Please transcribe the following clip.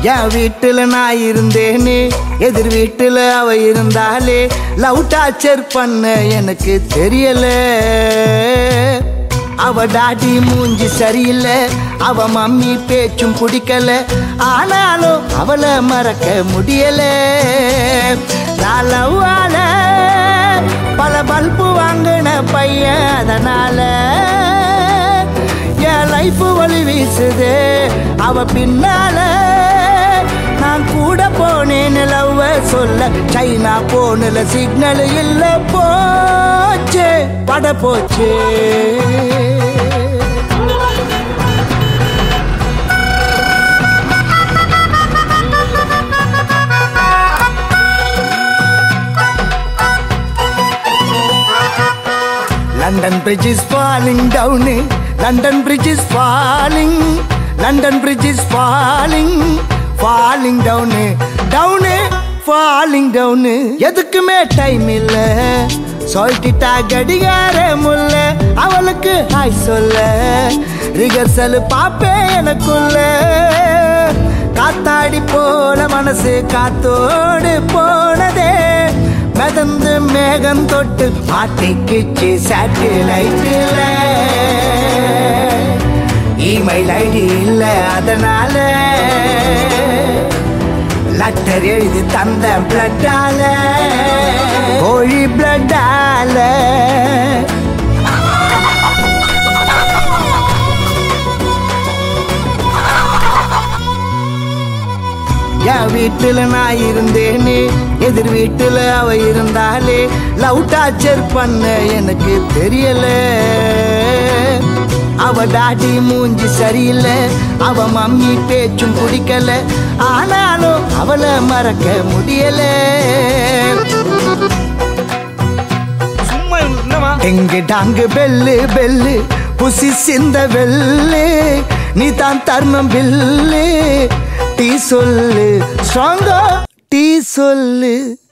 என் வீட்டுல நான் இருந்தேனே எதிர் வீட்டுல அவ இருந்தாலே லவ் டார்ச்சர் பண்ண எனக்கு தெரியல அவ டாடி மூஞ்சி சரியில்லை அவ மம்மி பேச்சும் பிடிக்கல ஆனாலும் அவளை மறக்க முடியல நான் லவ்வால பல பல்பு வாங்கின பையன் அதனால என் லைஃப் வழி வீசுது அவ பின்னால நான் கூட போனேன் லவ் சொல்ல சைனா போனல சிக்னல் இல்ல போச்சு பட போச்சு London bridge is falling down London bridge is falling London bridge is falling falling down down falling down எதுக்குமே டைம் இல்ல சொல்லிட்டா கடிகார முல்ல அவளுக்கு ஹாய் சொல்ல ரிகர்சல் பாப்பே எனக்குள்ள காத்தாடி போல மனசு காத்தோடு போனதே மிதந்து மேகம் தொட்டு மாட்டிக்கிச்சு சேட்டலைட்டில் இமெயில் ஐடி இல்ல அதனால லெட்டர் எழுதி தந்த பிளட்டால கோழி பிளட்டால என் வீட்டுல நான் இருந்தேனே எதிர் வீட்டுல அவ இருந்தாலே லவ் டார்ச்சர் பண்ண எனக்கு தெரியல அவ டாடி மூஞ்சி சரியில்லை அவ மம்மி பேச்சும் பிடிக்கல ஆனாலும் அவளை மறக்க முடியல சும்மா என்னமா எங்கு டாங்கு பெல்லு பெல்லு புசி சிந்த வெள்ளு நீ தான் தர்ணம் பில்லு டீ சொல்லு ஸ்ட்ராங்கா டீ சொல்லு